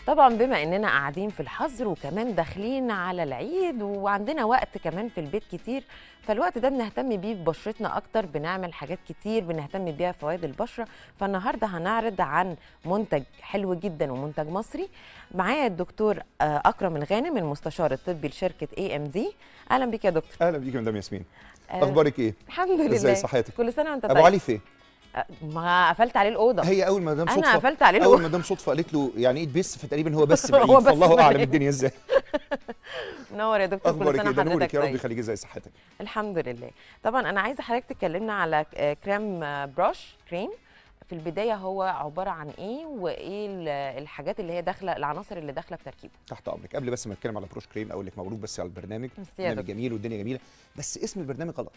طبعا بما اننا قاعدين في الحظر وكمان داخلين على العيد وعندنا وقت كمان في البيت كتير فالوقت ده بنهتم بيه ببشرتنا اكتر بنعمل حاجات كتير بنهتم بيها فوائد البشره فالنهارده هنعرض عن منتج حلو جدا ومنتج مصري معايا الدكتور آه، اكرم الغانم المستشار الطبي لشركه اي ام دي اهلا بيك يا دكتور اهلا بيك يا مدام ياسمين آه، اخبارك ايه الحمد لله ازاي صحتك كل سنه وانت ابو طيب علي فين آه، ما قفلت عليه الاوضه هي اول ما دام أنا صدفه قفلت عليه اول الأوضة. ما دام صدفه قالت له يعني ايه بس فتقريبا هو بس هو بعيد بس فالله اعلم بعيد. الدنيا ازاي منور يا دكتور كل اخبارك سنه ايه ده نورك حضرتك يا رب طيب يخليك ازاي صحتك الحمد لله طبعا انا عايزه حضرتك تكلمنا على آه، كريم آه، بروش كريم في البدايه هو عباره عن ايه وايه ال- الحاجات اللي هي داخله العناصر اللي داخله في تركيبه تحت امرك قبل بس ما نتكلم على بروش كريم اقول لك مبروك بس على البرنامج ميرسي يا برنامج دكتور. جميل والدنيا جميله بس اسم البرنامج غلط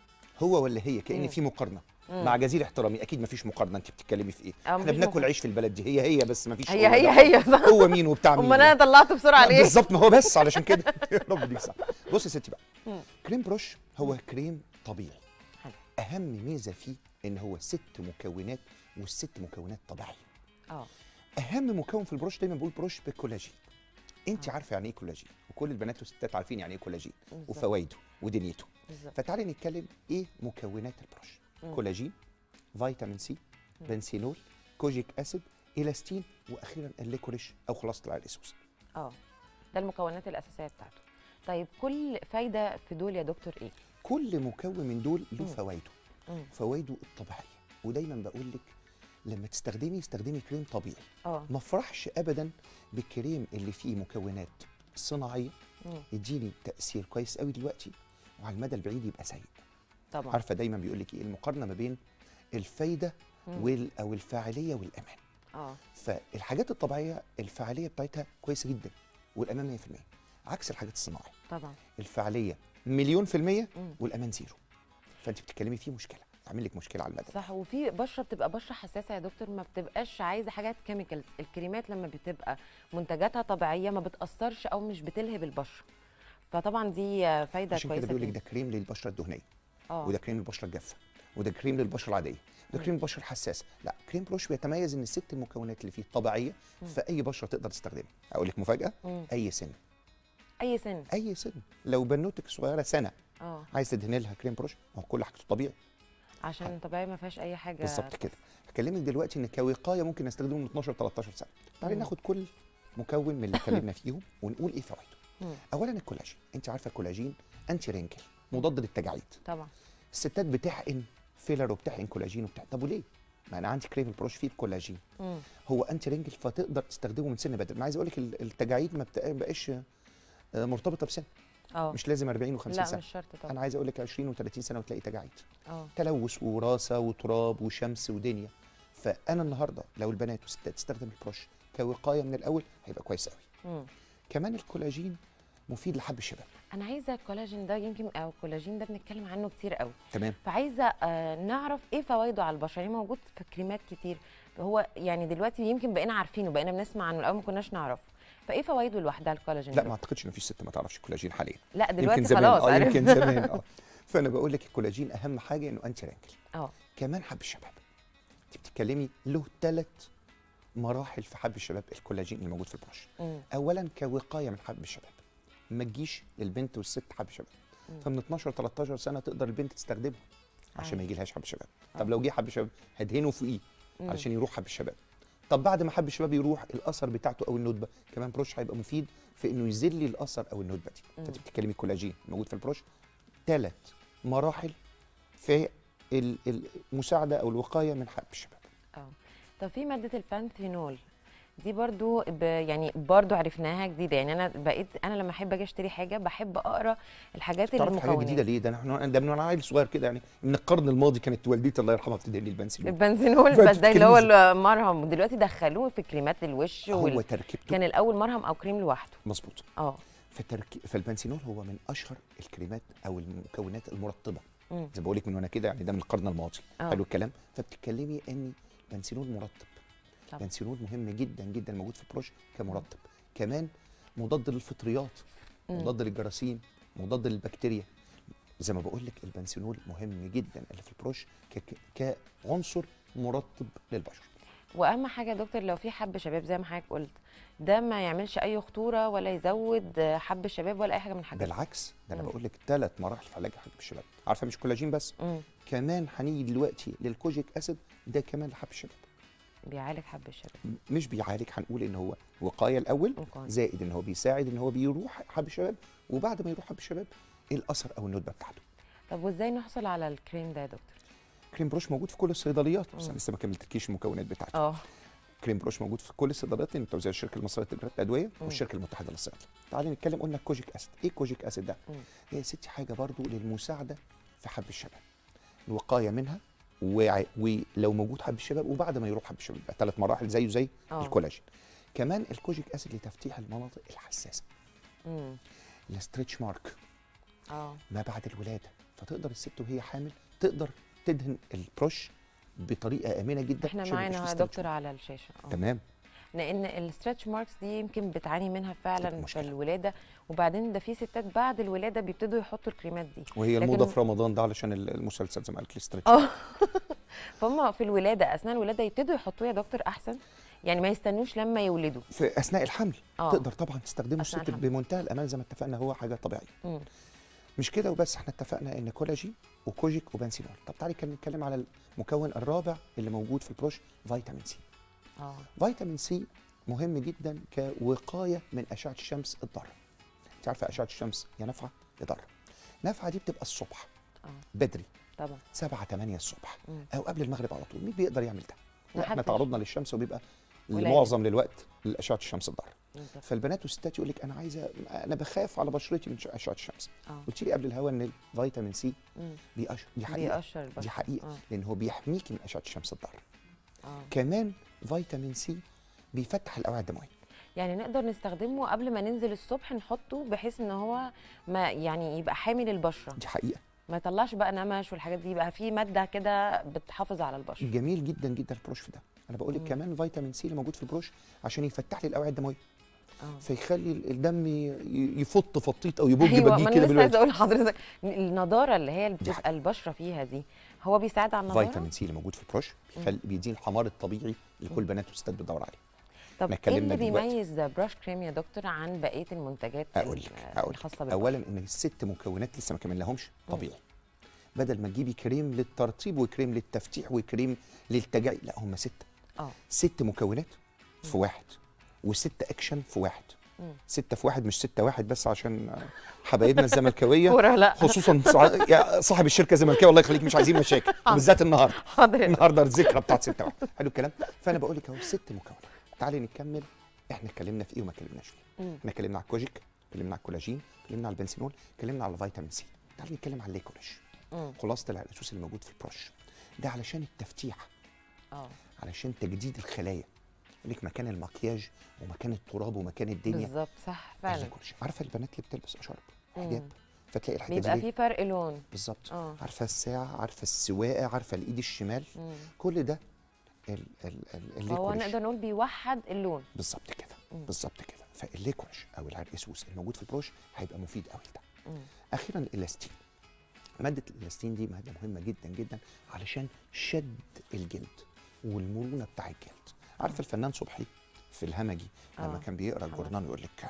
هو ولا هي مم. كان في مقارنه مم. مع جزيل احترامي اكيد ما فيش مقارنه انت بتتكلمي في ايه آه، احنا مفيش بناكل مقارنة. عيش في البلد دي هي هي بس ما فيش هي هو هي ده. هي صح هو مين وبتاع مين امال انا طلعته بسرعه ليه بالظبط ما هو بس علشان كده يا رب ديك صح بص يا ستي بقى مم. كريم بروش هو كريم طبيعي حلو. اهم ميزه فيه ان هو ست مكونات والست مكونات طبيعيه اه اهم مكون في البروش دايما بقول بروش بالكولاجين انت آه. عارفه يعني ايه كولاجين وكل البنات والستات عارفين يعني ايه كولاجين بالظبط، وفوائده ودنيته بالظبط فتعالي نتكلم ايه مكونات البروش مم. كولاجين فيتامين سي مم. بنسينول كوجيك اسيد الاستين واخيرا الليكوريش او خلاصه العرقسوس اه ده المكونات الاساسيه بتاعته طيب كل فايده في دول يا دكتور ايه كل مكون من دول له مم. فوائده مم. فوائده الطبيعيه ودايما بقول لك لما تستخدمي استخدمي كريم طبيعي اه ما افرحش ابدا بالكريم اللي فيه مكونات صناعيه مم. يديني تاثير كويس قوي دلوقتي وعلى المدى البعيد يبقى سيء طبعا عارفه دايما بيقول لك ايه المقارنه ما بين الفايده مم. وال او الفاعليه والامان اه فالحاجات الطبيعيه الفاعليه بتاعتها كويسه جدا والامان 100% عكس الحاجات الصناعيه طبعا الفاعليه مليون في الميه مم. والامان زيرو فانت بتتكلمي فيه مشكله تعمل لك مشكله على المدى صح وفي بشره بتبقى بشره حساسه يا دكتور ما بتبقاش عايزه حاجات كيميكال الكريمات لما بتبقى منتجاتها طبيعيه ما بتاثرش او مش بتلهب البشره فطبعا دي آه، فايده عشان كده كويسه بيقول لك جدا. ده كريم للبشره الدهنيه اه وده كريم للبشره الجافه وده كريم للبشره العاديه وده مم. كريم للبشره الحساسه لا كريم بروش بيتميز ان الست المكونات اللي فيه طبيعيه مم. فاي بشره تقدر تستخدمها اقول لك مفاجاه مم. اي سن اي سن اي سن لو بنوتك صغيره سنه اه عايز تدهني لها كريم بروش ما هو كل حاجته طبيعي عشان طبيعي ما فيهاش اي حاجه بالظبط كده هكلمك دلوقتي ان كوقايه ممكن نستخدمه من 12 13 سنه تعالي مم. ناخد كل مكون من اللي اتكلمنا فيهم ونقول ايه فوائده مم. اولا الكولاجين انت عارفه الكولاجين انتي رينكل مضاد للتجاعيد طبعا الستات بتحقن فيلر وبتحقن كولاجين وبتاع طب وليه ما انا عندي كريم البروش فيه كولاجين مم. هو انتي رينكل فتقدر تستخدمه من سن بدري انا عايز اقول لك ال- التجاعيد ما بتبقى- بقاش آه، مرتبطه بسن اه مش لازم 40 و50 لا سنه مش شرط طبعا انا عايز اقول لك 20 و30 سنه وتلاقي تجاعيد اه تلوث ووراثه وتراب وشمس ودنيا فانا النهارده لو البنات والستات تستخدم البروش كوقايه من الاول هيبقى كويس قوي مم. كمان الكولاجين مفيد لحب الشباب انا عايزه الكولاجين ده يمكن او الكولاجين ده بنتكلم عنه كتير قوي تمام فعايزه آه، نعرف ايه فوائده على البشره يعني موجود في كريمات كتير هو يعني دلوقتي يمكن بقينا عارفينه بقينا بنسمع عنه الاول ما كناش نعرفه فايه فوائده لوحدها الكولاجين لا ده؟ ما اعتقدش ان في ست ما تعرفش الكولاجين حاليا لا دلوقتي يمكن زمان خلاص اه عرفت. يمكن زمان اه فانا بقول لك الكولاجين اهم حاجه انه انتي رانكل اه كمان حب الشباب انت بتتكلمي له ثلاث مراحل في حب الشباب الكولاجين اللي موجود في البروش مم. اولا كوقايه من حب الشباب ما تجيش للبنت والست حب شباب مم. فمن 12 13 سنه تقدر البنت تستخدمه عشان ما عادي. يجيلهاش حب شباب آه. طب لو جه حب شباب هدهنه فوقيه مم. علشان يروح حب الشباب طب بعد ما حب الشباب يروح الاثر بتاعته او الندبه كمان بروش هيبقى مفيد في انه يزيل لي الاثر او الندبه دي مم. فانت بتتكلمي كولاجين موجود في البروش ثلاث مراحل في ال- المساعده او الوقايه من حب الشباب اه طب في ماده البانثينول دي برضو ب يعني برضو عرفناها جديده يعني انا بقيت انا لما احب اجي اشتري حاجه بحب اقرا الحاجات تعرف حاجه المكونات جديده ليه ده احنا ده من وانا عيل صغير كده يعني من القرن الماضي كانت والدتي الله يرحمها بتدهن لي البنسلين البنزينول فأنت بس ده اللي هو بتتكلمي المرهم ودلوقتي دخلوه في كريمات الوش هو وال... تركيبته كان الاول مرهم او كريم لوحده مظبوط اه فتركي... فالبنسينول هو من اشهر الكريمات او المكونات المرطبه مم. زي ما بقول لك من وانا كده يعني ده من القرن الماضي آه. حلو الكلام فبتتكلمي ان البنسينول مرطب طبعا. البنسينول مهم جدا جدا موجود في البروش كمرطب كمان مضاد للفطريات مم. مضاد للجراثيم مضاد للبكتيريا زي ما بقول لك البنسينول مهم جدا اللي في البروش ك... ك- كعنصر مرطب للبشر واهم حاجه يا دكتور لو في حب شباب زي ما حضرتك قلت ده ما يعملش اي خطوره ولا يزود حب الشباب ولا اي حاجه من الحاجات دي. بالعكس ده انا مم. بقول لك ثلاث مراحل في علاج حب الشباب عارفه مش كولاجين بس مم. كمان هنيجي دلوقتي للكوجيك اسيد ده كمان لحب الشباب بيعالج حب الشباب م- مش بيعالج هنقول ان هو وقايه الاول وقاية. زائد ان هو بيساعد ان هو بيروح حب الشباب وبعد ما يروح حب الشباب ايه الاثر او الندبه بتاعته طب وازاي نحصل على الكريم ده يا دكتور كريم بروش موجود في كل الصيدليات بس مم. انا لسه ما كملتلكيش المكونات بتاعته اه كريم بروش موجود في كل الصيدليات لان توزيع الشركه المصريه لتجاره الادويه والشركه المتحده للصيدله تعالي نتكلم قلنا الكوجيك اسيد ايه الكوجيك اسيد ده مم. هي يا ستي حاجه برضو للمساعده في حب الشباب الوقايه منها وع- ولو موجود حب الشباب وبعد ما يروح حب الشباب يبقى ثلاث مراحل زيه زي اه الكولاجين كمان الكوجيك اسيد لتفتيح المناطق الحساسه مم. الستريتش مارك اه ما بعد الولاده فتقدر الست وهي حامل تقدر تدهن البروش بطريقه امنه جدا احنا عشان معانا ميبقاش يا فيه دكتور على الشاشه اه تمام لان الستريتش ماركس دي يمكن بتعاني منها فعلا في مشكلة. الولاده وبعدين ده في ستات بعد الولاده بيبتدوا يحطوا الكريمات دي وهي لكن- الموضه في رمضان ده علشان ال- المسلسل زي ما قالت الاسترتش اه فهم في الولاده اثناء الولاده يبتدوا يحطوه يا دكتور احسن يعني ما يستنوش لما يولدوا في اثناء الحمل اه تقدر طبعا تستخدمه أثناء الست الحمل. بمنتهى الامان زي ما اتفقنا هو حاجه طبيعيه مم. مش كده وبس احنا اتفقنا ان كولاجين وكوجيك وبنسينول طب تعالي كان نتكلم على المكون الرابع اللي موجود في البروش فيتامين سي اه فيتامين سي مهم جدا كوقايه من اشعه الشمس الضاره انت عارفه اشعه الشمس يا نافعه يا ضاره نافعه دي بتبقى الصبح اه بدري طبعا 7 8 الصبح مم. او قبل المغرب على طول مين بيقدر يعمل ده لا احنا محدش. تعرضنا للشمس وبيبقى قليل. معظم الوقت لاشعه الشمس الضاره بالظبط. فالبنات والستات يقول لك انا عايزه انا بخاف على بشرتي من اشعه الشمس اه قلت لي قبل الهوا ان الفيتامين سي مم. بيقشر دي حقيقه بيقشر البشره دي حقيقه اه لان هو بيحميكي من اشعه الشمس الضاره اه كمان فيتامين سي بيفتح الاوعيه الدمويه يعني نقدر نستخدمه قبل ما ننزل الصبح نحطه بحيث ان هو ما يعني يبقى حامي للبشره دي حقيقه ما يطلعش بقى نمش والحاجات دي يبقى فيه ماده كده بتحافظ على البشره جميل جدا جدا البروش في ده انا بقول لك مم. كمان فيتامين سي اللي موجود في البروش عشان يفتح لي الاوعيه الدمويه اه فيخلي الدم ي- يفط فطيط او يبج ايوه بجيه ما كده انا لسه عايزه بالوقت اقول لحضرتك النضاره اللي هي اللي دي بتبقى حقيقة. البشره فيها دي هو بيساعد على النضاره فيتامين سي اللي موجود في البروش مم. خل... بيديني الحمار الطبيعي اللي كل بنات والستات بتدور عليه طب احنا ايه اللي اتكلمنا دلوقتي. بيميز براش كريم يا دكتور عن بقيه المنتجات اقول ال- لك اقول الخاصه لك بالبشره اولا ان الست مكونات لسه ما كملناهمش مم. طبيعي بدل ما تجيبي كريم للترطيب وكريم للتفتيح وكريم للتجاعيد لا هم سته اه ست مكونات في واحد وستة اكشن في واحد مم. ستة في واحد مش ستة واحد بس عشان حبايبنا الزملكاوية كوره لا خصوصا صع- يا صاحب الشركة زملكاوي الله يخليك مش عايزين مشاكل وبالذات النهارده حاضر النهارده الذكرى بتاعت ستة واحد حلو الكلام فانا بقول لك اهو ست مكونات تعالي نكمل احنا اتكلمنا في ايه وما اتكلمناش فيه مم. احنا اتكلمنا على الكوجيك اتكلمنا على الكولاجين اتكلمنا على البنسينول اتكلمنا على الفيتامين سي تعالي نتكلم على الليكولاج مم. خلاصه العرقسوس اللي موجود في البروش ده علشان التفتيح اه علشان تجديد الخلايا يقول لك مكان المكياج ومكان التراب ومكان الدنيا بالظبط صح فعلا الليكولاج عارفه البنات اللي بتلبس اشارب مم. حجاب فتلاقي الحته بيبقى دي في فرق لون بالظبط اه عارفه الساعه عارفه السواقه عارفه الايد الشمال مم. كل ده ال ال ال فهو الليكولاج نقدر نقول بيوحد اللون بالظبط كده مم. بالظبط كده فالليكولاج او العرقسوس الموجود في البروش هيبقى مفيد قوي لده مم. اخيرا الالاستين ماده الالاستين دي ماده مهمه جدا جدا علشان شد الجلد والمرونه بتاع الجلد عارفه الفنان صبحي في الهمجي لما آه. كان بيقرا خلاص. الجورنال يقول لك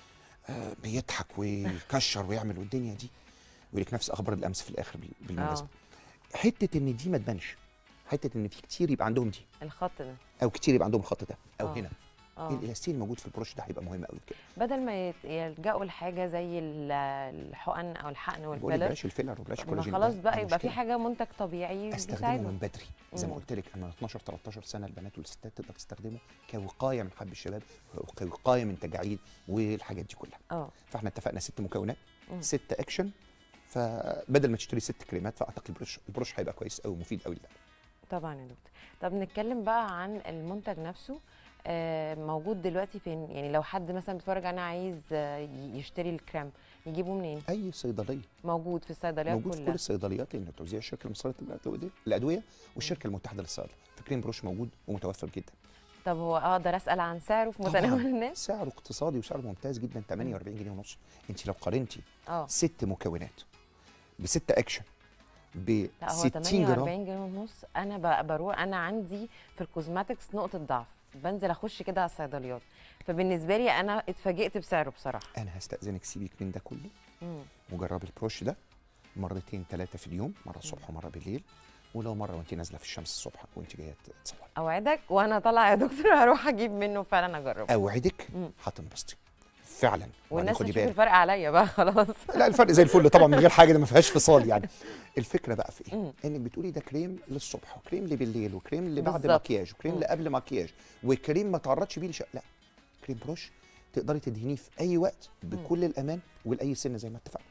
آه بيضحك ويكشر ويعمل والدنيا دي ويقول لك نفس اخبار الامس في الاخر بال- بالمناسبه حته ان دي ما تبانش حته ان في كتير يبقى عندهم دي الخط ده او كتير يبقى عندهم الخط ده او آه. هنا اه الالاستين الموجود في البروش ده هيبقى مهم قوي كده بدل ما يت- يلجأوا لحاجه زي ال- الحقن او الحقن بقول لك والفيلر بلاش الفيلر وبلاش طب ما كولاجين خلاص ده- بقى ده يبقى في مشكلة. حاجه منتج طبيعي استخدمه بيساعده من بدري زي ما مم. قلت لك انا 12 13 سنه البنات والستات تقدر تستخدمه كوقايه من حب الشباب وكوقايه من تجاعيد والحاجات دي كلها اه فاحنا اتفقنا ست مكونات مم. ست اكشن فبدل ما تشتري ست كريمات فاعتقد البروش البروش هيبقى كويس قوي مفيد قوي لده طبعا يا دكتور طب نتكلم بقى عن المنتج نفسه آه، موجود دلوقتي فين يعني لو حد مثلا بيتفرج انا عايز آه، ي- يشتري الكريم يجيبه منين اي صيدليه موجود في الصيدليات موجود في كل كلها الصيدليات لان توزيع الشركه المصريه للأدوية- الادويه والشركه المتحده للصيدله فكريم بروش موجود ومتوفر جدا طب هو اقدر اسال عن سعره في متناول طبعاً. الناس سعره اقتصادي وسعره ممتاز جدا 48 جنيه ونص انت لو قارنتي اه ست مكونات بستة اكشن ب لا هو 60 جرام 48 جرام ونص انا ب- بروح انا عندي في الكوزماتكس نقطه ضعف بنزل اخش كده على الصيدليات فبالنسبه لي انا اتفاجئت بسعره بصراحه انا هستاذنك سيبك من ده كله مم. وجربي البروش ده مرتين ثلاثه في اليوم مره الصبح ومره بالليل ولو مره وانت نازله في الشمس الصبح وانت جايه تصوري اوعدك وانا طالعه يا دكتور هروح اجيب منه فعلا اجربه اوعدك مم. هتنبسطي فعلا وبعدين والناس خدي هتشوف بالك الفرق عليا بقى خلاص لا الفرق زي الفل طبعا من غير حاجه ده ما فيهاش فصال يعني الفكره بقى في مم. ايه انك بتقولي ده كريم للصبح وكريم اللي بالليل وكريم اللي بعد بالظبط. مكياج وكريم اللي مم. قبل مكياج وكريم ما تعرضش بيه لشيء لا كريم بروش تقدري تدهنيه في اي وقت بكل الامان ولاي سن زي ما اتفقنا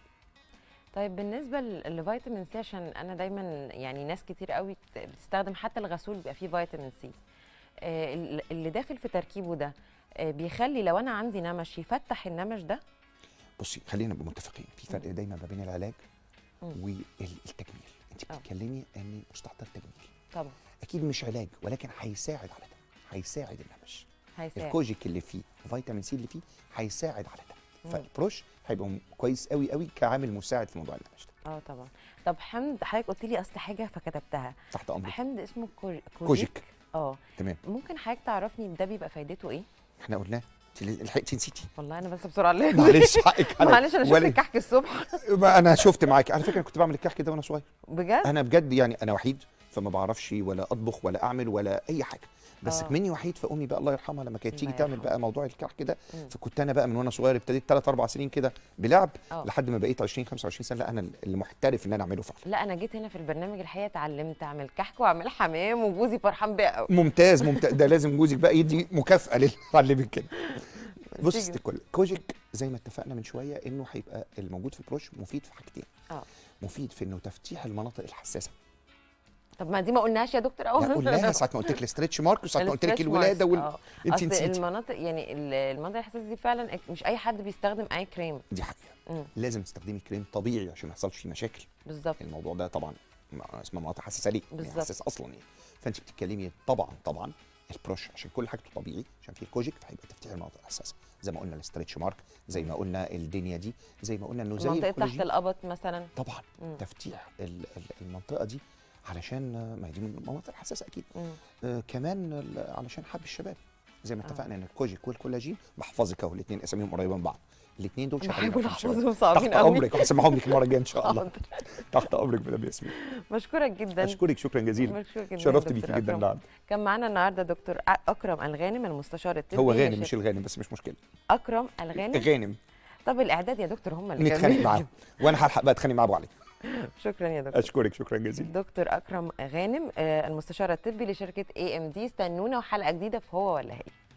طيب بالنسبه ل- لفيتامين سي عشان انا دايما يعني ناس كتير قوي بت- بتستخدم حتى الغسول بيبقى فيه فيتامين سي آه، ال- اللي داخل في تركيبه ده آه، بيخلي لو انا عندي نمش يفتح النمش ده بصي خلينا نبقى متفقين في فرق دايما ما بين العلاج مم. والتجميل انت آه. بتتكلمي ان مستحضر تجميل طبعا اكيد مش علاج ولكن هيساعد على ده هيساعد النمش هيساعد الكوجيك اللي فيه فيتامين سي اللي فيه هيساعد على ده مم. فالبروش هيبقى م- كويس قوي قوي كعامل مساعد في موضوع النمش ده اه طبعا طب حمد حضرتك قلت لي اصل حاجه فكتبتها تحت امرك حمد اسمه كوج- كوجيك كوجيك اه تمام ممكن حضرتك تعرفني ده بيبقى فايدته ايه احنا قلناه انت لحقتي نسيتي والله انا بس بسرعه ليه معلش حقك عليا معلش انا شفت ولا- الكحك الصبح ما انا شفت معاك على فكره أنا كنت بعمل الكحك ده وانا صغير بجد انا بجد يعني انا وحيد فما بعرفش ولا اطبخ ولا اعمل ولا اي حاجه بس آه. مني وحيد فامي بقى الله يرحمها لما كانت الله تيجي تعمل يرحمها. بقى موضوع الكحك ده مم. فكنت انا بقى من وانا صغير ابتديت 3 4 سنين كده بلعب آه. لحد ما بقيت 20 25 سنه لا انا اللي محترف ان انا اعمله فعلا لا انا جيت هنا في البرنامج الحقيقه اتعلمت اعمل كحك واعمل حمام وجوزي فرحان بيا قوي ممتاز ممتاز ده لازم جوزك بقى يدي مكافاه للي علمك كده بص يا ست الكل كوجيك زي ما اتفقنا من شويه انه هيبقى الموجود في البروش مفيد في حاجتين اه مفيد في انه تفتيح المناطق الحساسه طب ما دي ما قلناش يا دكتور اول لا قلناها ساعه ما قلت لك الاسترتش مارك وساعه ما قلت لك الولاده وال... انت اصل نسيتي المناطق يعني ال- المناطق الحساسه دي فعلا مش اي حد بيستخدم اي كريم دي حقيقه مم. لازم تستخدمي كريم طبيعي عشان ما يحصلش فيه مشاكل بالظبط الموضوع ده طبعا م- اسمها مناطق حساسه ليه؟ يعني بالظبط. حساسه اصلا يعني فانت بتتكلمي طبعا طبعا البروش عشان كل حاجته طبيعي عشان فيه الكوجيك فهيبقى تفتيح المناطق الحساسه زي ما قلنا الاسترتش مارك زي ما قلنا الدنيا دي زي ما قلنا انه زي منطقه تحت الكولاجين القبط مثلا طبعا مم. تفتيح ال- ال- المنطقه دي علشان آه، ما هي دي من المناطق الحساسه اكيد مم. آه كمان ال- علشان حب الشباب زي ما آه. اتفقنا ان الكوجيك والكولاجين بحفظك اهو الاثنين اساميهم قريبه من بعض الاثنين دول شغالين بحاول عشان الشباب. احفظهم صعبين تحت قوي امرك هسمعهم لك المره الجايه ان شاء الله حاضر. تحت امرك مدام ياسمين بشكرك جدا اشكرك شكرا جزيلا بشكرك جدا يا شرفت دكتور بيكي جدا أكرم. النهارده كان معانا النهارده دكتور أ- اكرم الغانم المستشار الطبي هو غانم لشركة- مش الغانم بس مش مشكله اكرم الغانم غانم طب الاعداد يا دكتور هم اللي نتخانق كانوا معاه وانا هلحق بقى اتخانق معاه ابو علي شكرا يا دكتور اشكرك شكرا جزيلا دكتور اكرم غانم آه، المستشار الطبي لشركه اي ام دي استنونا وحلقه جديده في هو ولا هي